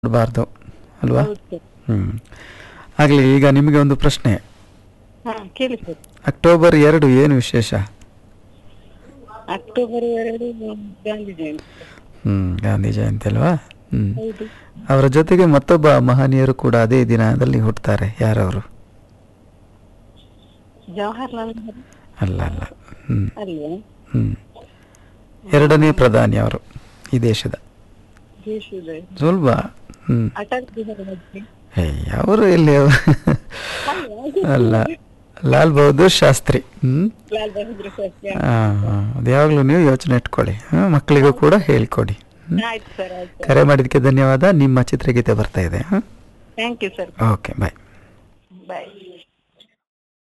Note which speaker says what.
Speaker 1: ಮಾಡಬಾರ್ದು ಅಲ್ವಾ
Speaker 2: ಹೌದು ಸರ್
Speaker 1: ಹ್ಮ್ ಆಗಲಿ ಈಗ ನಿಮಗೆ ಒಂದು ಪ್ರಶ್ನೆ
Speaker 2: ಹಾ ಕೇಳಿ ಸರ್
Speaker 1: ಅಕ್ಟೋಬರ್ ಎರಡು ಏನು ವಿಶೇಷ
Speaker 2: ಅಕ್ಟೋಬರ್ ಎರಡು ಗಾಂಧಿ ಜಯಂತಿ
Speaker 1: ಹ್ಮ್ ಗಾಂಧಿ ಜಯಂತಿ ಅಲ್ವಾ ಹ್ಮ್
Speaker 2: ಹೌದು
Speaker 1: ಅವರ ಜೊತೆಗೆ ಮತ್ತೊಬ್ಬ ಮಹನೀಯರು ಕೂಡ ಅದೇ ದಿನದಲ್ಲಿ ಹುಟ್ಟುತ್ತಾರೆ ಯಾರವರು
Speaker 2: ಜವಾಹರ್ಲಾಲ್ ನೆಹರು
Speaker 1: ಅಲ್ಲ ಅಲ್ಲ ಹ್ಮ್
Speaker 2: ಅಲ್ವಾ
Speaker 1: ಹ್ಮ್ ಎರಡನೇ ಪ್ರಧಾನಿ ಅವರು ಈ ದೇಶದ
Speaker 2: ದೇಶದ
Speaker 1: ಸ್ವಲ್ಪ ಹ್ಮ್
Speaker 2: ಅಟಲ್ ಬಿಹಾರಿ ವಾಜಪೇಯಿ
Speaker 1: ಏಯ್ ಅವರು ಎಲ್ಲಿ ಅವ್ರು? ಅಲ್ಲ ಲಾಲ್ ಬಹದ್ದೂರ್ ಶಾಸ್ತ್ರಿ ಹ್ಮ್
Speaker 2: ಲಾಲ್ ಬಹದ್ದೂರ್ ಶಾಸ್ತ್ರಿ
Speaker 1: ಆ, ಆ, ಅದು ಯಾವಾಗಲೂ ನೀವು ಯೋಚನೆ ಇಟ್ಕೊಳ್ಳಿ ಹಾ, ಮಕ್ಕಳಿಗೂ ಕೂಡ ಹೇಳ್ಕೊಡಿ ಹ್ಮ್?
Speaker 2: ಆಯ್ತು ಸರ್ ಆಯ್ತು
Speaker 1: ಕರೆ ಮಾಡಿದ್ದಕ್ಕೆ ಧನ್ಯವಾದ ನಿಮ್ಮ ಚಿತ್ರಗೀತೆ ಬರ್ತಾ ಇದೆ
Speaker 2: thank you sir
Speaker 1: okay bye
Speaker 2: bye